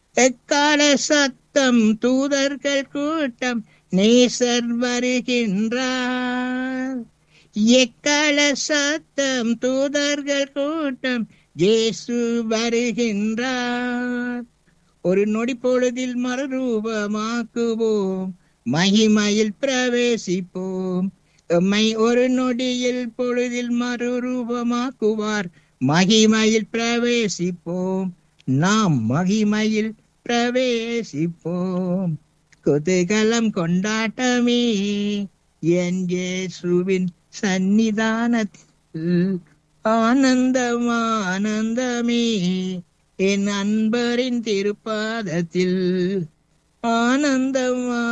எக்கால சத்தம் தூதர்கள் கூட்டம் நேசர் வருகின்றார் எக்கால சத்தம் தூதர்கள் கூட்டம் இயேசு வருகின்றார் ஒரு நொடி பொழுதில் மறுரூபமாக்குவோம் மகிமையில் பிரவேசிப்போம் எம்மை ஒரு நொடியில் பொழுதில் மறுரூபமாக்குவார் மகிமையில் பிரவேசிப்போம் நாம் மகிமையில் பிரவேசிப்போம் குதூகலம் கொண்டாட்டமே என் இயேசுவின் சந்நிதானத்தில் ஆனந்தம் ஆனந்தமே என் அன்பரின் திருப்பாதத்தில் ஆனந்தம்